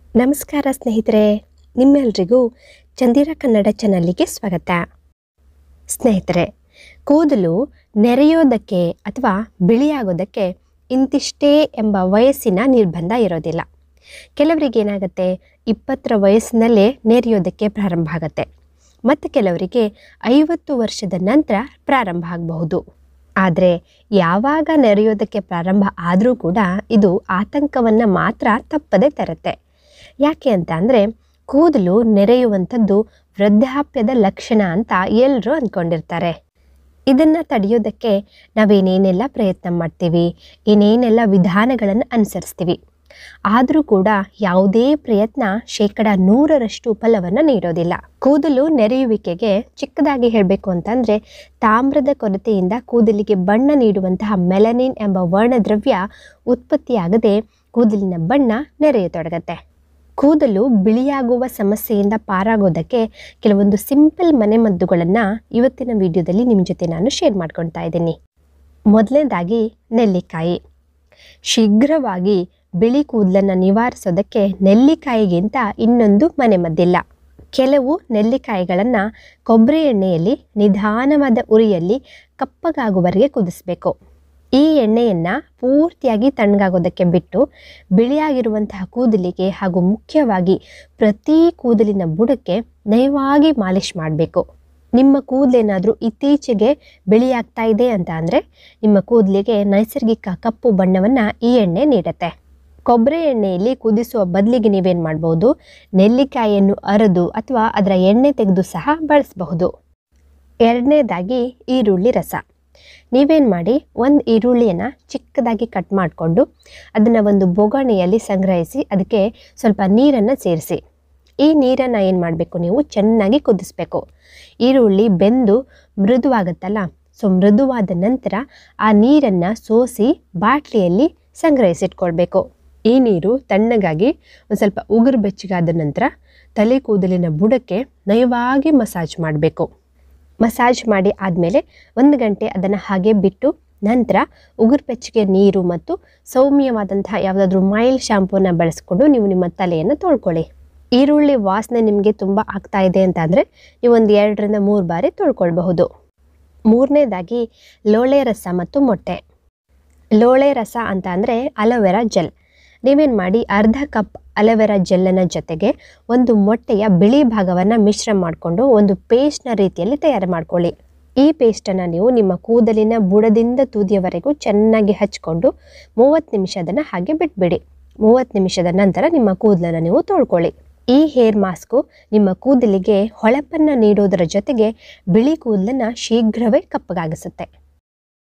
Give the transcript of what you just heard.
ನಮಸ್ಕಾರ ಸ್ನೇಹಿತರೆ ನಿಮ್ಮೆಲ್ರಿಗೂ ಚಂದಿರ ಕನ್ನಡ ಚಾನಲ್ಲಿಗೆ ಸ್ವಾಗತ ಸ್ನೇಹಿತರೆ ಕೂದಲು ನೆರೆಯೋದಕ್ಕೆ ಅಥವಾ ಬಿಳಿಯಾಗೋದಕ್ಕೆ ಇಂತಿಷ್ಟೇ ಎಂಬ ವಯಸ್ಸಿನ ನಿರ್ಬಂಧ ಇರೋದಿಲ್ಲ ಕೆಲವರಿಗೆ ಏನಾಗುತ್ತೆ ಇಪ್ಪತ್ತರ ವಯಸ್ಸಿನಲ್ಲೇ ನೆರೆಯೋದಕ್ಕೆ ಪ್ರಾರಂಭ ಆಗುತ್ತೆ ಮತ್ತು ಕೆಲವರಿಗೆ ಐವತ್ತು ವರ್ಷದ ನಂತರ ಪ್ರಾರಂಭ ಆಗಬಹುದು ಆದರೆ ಯಾವಾಗ ನೆರೆಯೋದಕ್ಕೆ ಪ್ರಾರಂಭ ಆದರೂ ಕೂಡ ಇದು ಆತಂಕವನ್ನು ಮಾತ್ರ ತಪ್ಪದೆ ತರುತ್ತೆ ಯಾಕೆ ಅಂತ ಅಂದರೆ ಕೂದಲು ನೆರೆಯುವಂಥದ್ದು ವೃದ್ಧಾಪ್ಯದ ಲಕ್ಷಣ ಅಂತ ಎಲ್ಲರೂ ಅಂದ್ಕೊಂಡಿರ್ತಾರೆ ಇದನ್ನು ತಡೆಯೋದಕ್ಕೆ ನಾವೇನೇನೆಲ್ಲ ಪ್ರಯತ್ನ ಮಾಡ್ತೀವಿ ಏನೇನೆಲ್ಲ ವಿಧಾನಗಳನ್ನು ಅನುಸರಿಸ್ತೀವಿ ಆದರೂ ಕೂಡ ಯಾವುದೇ ಪ್ರಯತ್ನ ಶೇಕಡ ನೂರರಷ್ಟು ಫಲವನ್ನು ನೀಡೋದಿಲ್ಲ ಕೂದಲು ನೆರೆಯುವಿಕೆಗೆ ಚಿಕ್ಕದಾಗಿ ಹೇಳಬೇಕು ಅಂತಂದರೆ ತಾಮ್ರದ ಕೊರತೆಯಿಂದ ಕೂದಲಿಗೆ ಬಣ್ಣ ನೀಡುವಂತಹ ಮೆಲನಿನ್ ಎಂಬ ವರ್ಣದ್ರವ್ಯ ಉತ್ಪತ್ತಿಯಾಗದೆ ಕೂದಲಿನ ಬಣ್ಣ ನೆರೆಯತೊಡಗತ್ತೆ ಕೂದಲು ಬಿಳಿಯಾಗುವ ಸಮಸ್ಯೆಯಿಂದ ಪಾರಾಗೋದಕ್ಕೆ ಕೆಲವೊಂದು ಸಿಂಪಲ್ ಮನೆಮದ್ದುಗಳನ್ನು ಇವತ್ತಿನ ವಿಡಿಯೋದಲ್ಲಿ ನಿಮ್ಮ ಜೊತೆ ನಾನು ಶೇರ್ ಮಾಡ್ಕೊಳ್ತಾ ಇದ್ದೀನಿ ಮೊದಲನೇದಾಗಿ ನೆಲ್ಲಿಕಾಯಿ ಶೀಘ್ರವಾಗಿ ಬಿಳಿ ಕೂದಲನ್ನು ನಿವಾರಿಸೋದಕ್ಕೆ ನೆಲ್ಲಿಕಾಯಿಗಿಂತ ಇನ್ನೊಂದು ಮನೆಮದ್ದಿಲ್ಲ ಕೆಲವು ನೆಲ್ಲಿಕಾಯಿಗಳನ್ನು ಕೊಬ್ಬರಿ ಎಣ್ಣೆಯಲ್ಲಿ ನಿಧಾನವಾದ ಉರಿಯಲ್ಲಿ ಕಪ್ಪಗಾಗುವವರೆಗೆ ಕುದಿಸ್ಬೇಕು ಈ ಎಣ್ಣೆಯನ್ನು ಪೂರ್ತಿಯಾಗಿ ತಣ್ಣಗಾಗೋದಕ್ಕೆ ಬಿಟ್ಟು ಬಿಳಿಯಾಗಿರುವಂತಹ ಕೂದಲಿಗೆ ಹಾಗೂ ಮುಖ್ಯವಾಗಿ ಪ್ರತಿ ಕೂದಲಿನ ಬುಡಕ್ಕೆ ನಯವಾಗಿ ಮಾಲಿಷ್ ಮಾಡಬೇಕು ನಿಮ್ಮ ಕೂದಲೇನಾದರೂ ಇತ್ತೀಚೆಗೆ ಬಿಳಿಯಾಗ್ತಾ ಇದೆ ಅಂತ ಅಂದರೆ ನಿಮ್ಮ ಕೂದಲಿಗೆ ನೈಸರ್ಗಿಕ ಕಪ್ಪು ಬಣ್ಣವನ್ನು ಈ ಎಣ್ಣೆ ನೀಡುತ್ತೆ ಕೊಬ್ಬರಿ ಎಣ್ಣೆಯಲ್ಲಿ ಕುದಿಸುವ ಬದಲಿಗೆ ನೀವೇನು ಮಾಡ್ಬೋದು ನೆಲ್ಲಿಕಾಯಿಯನ್ನು ಅರೆದು ಅಥವಾ ಅದರ ಎಣ್ಣೆ ತೆಗೆದು ಸಹ ಬಳಸಬಹುದು ಎರಡನೇದಾಗಿ ಈರುಳ್ಳಿ ರಸ ನೀವೇನು ಮಾಡಿ ಒಂದು ಈರುಳ್ಳಿಯನ್ನು ಚಿಕ್ಕದಾಗಿ ಕಟ್ ಮಾಡಿಕೊಂಡು ಅದನ್ನು ಒಂದು ಬೊಗಣೆಯಲ್ಲಿ ಸಂಗ್ರಹಿಸಿ ಅದಕ್ಕೆ ಸ್ವಲ್ಪ ನೀರನ್ನು ಸೇರಿಸಿ ಈ ನೀರನ್ನು ಏನು ಮಾಡಬೇಕು ನೀವು ಚೆನ್ನಾಗಿ ಕುದಿಸ್ಬೇಕು ಈರುಳ್ಳಿ ಬೆಂದು ಮೃದುವಾಗುತ್ತಲ್ಲ ಸೊ ಮೃದುವಾದ ನಂತರ ಆ ನೀರನ್ನು ಸೋಸಿ ಬಾಟ್ಲಿಯಲ್ಲಿ ಸಂಗ್ರಹಿಸಿಟ್ಕೊಳ್ಬೇಕು ಈ ನೀರು ತಣ್ಣಗಾಗಿ ಒಂದು ಸ್ವಲ್ಪ ಉಗುರು ಬೆಚ್ಚಗಾದ ನಂತರ ತಲೆ ಕೂದಲಿನ ಬುಡಕ್ಕೆ ನಯವಾಗಿ ಮಸಾಜ್ ಮಾಡಬೇಕು ಮಸಾಜ್ ಮಾಡಿ ಆದಮೇಲೆ ಒಂದು ಗಂಟೆ ಅದನ್ನು ಹಾಗೆ ಬಿಟ್ಟು ನಂತರ ಉಗುರು ಬೆಚ್ಚಗೆ ನೀರು ಮತ್ತು ಸೌಮ್ಯವಾದಂತಹ ಯಾವುದಾದ್ರೂ ಮೈಲ್ಡ್ ಶಾಂಪೂನ ಬಳಸ್ಕೊಂಡು ನೀವು ನಿಮ್ಮ ತಲೆಯನ್ನು ತೊಳ್ಕೊಳ್ಳಿ ಈರುಳ್ಳಿ ವಾಸನೆ ನಿಮಗೆ ತುಂಬ ಆಗ್ತಾ ಇದೆ ಅಂತ ಅಂದರೆ ನೀವು ಒಂದು ಎರಡರಿಂದ ಮೂರು ಬಾರಿ ತೊಳ್ಕೊಳ್ಬಹುದು ಮೂರನೇದಾಗಿ ಲೋಳೆ ರಸ ಮತ್ತು ಮೊಟ್ಟೆ ಲೋಳೆ ರಸ ಅಂತ ಅಂದರೆ ಅಲೋವೆರಾ ಜೆಲ್ ನೀವೇನು ಮಾಡಿ ಅರ್ಧ ಕಪ್ ಅಲೋವೆರಾ ಜೆಲ್ಲನ ಜೊತೆಗೆ ಒಂದು ಮೊಟ್ಟೆಯ ಬಿಳಿ ಭಾಗವನ್ನು ಮಿಶ್ರ ಮಾಡಿಕೊಂಡು ಒಂದು ಪೇಸ್ಟ್ನ ರೀತಿಯಲ್ಲಿ ತಯಾರು ಮಾಡ್ಕೊಳ್ಳಿ ಈ ಪೇಸ್ಟನ್ನು ನೀವು ನಿಮ್ಮ ಕೂದಲಿನ ಬುಡದಿಂದ ತುದಿಯವರೆಗೂ ಚೆನ್ನಾಗಿ ಹಚ್ಕೊಂಡು ಮೂವತ್ತು ನಿಮಿಷ ಅದನ್ನು ಹಾಗೆ ಬಿಟ್ಬಿಡಿ ಮೂವತ್ತು ನಿಮಿಷದ ನಂತರ ನಿಮ್ಮ ಕೂದಲನ್ನು ನೀವು ತೊಳ್ಕೊಳ್ಳಿ ಈ ಹೇರ್ ಮಾಸ್ಕು ನಿಮ್ಮ ಕೂದಲಿಗೆ ಹೊಳಪನ್ನು ನೀಡೋದರ ಜೊತೆಗೆ ಬಿಳಿ ಕೂದಲನ್ನು ಶೀಘ್ರವೇ ಕಪ್ಪಗಾಗಿಸುತ್ತೆ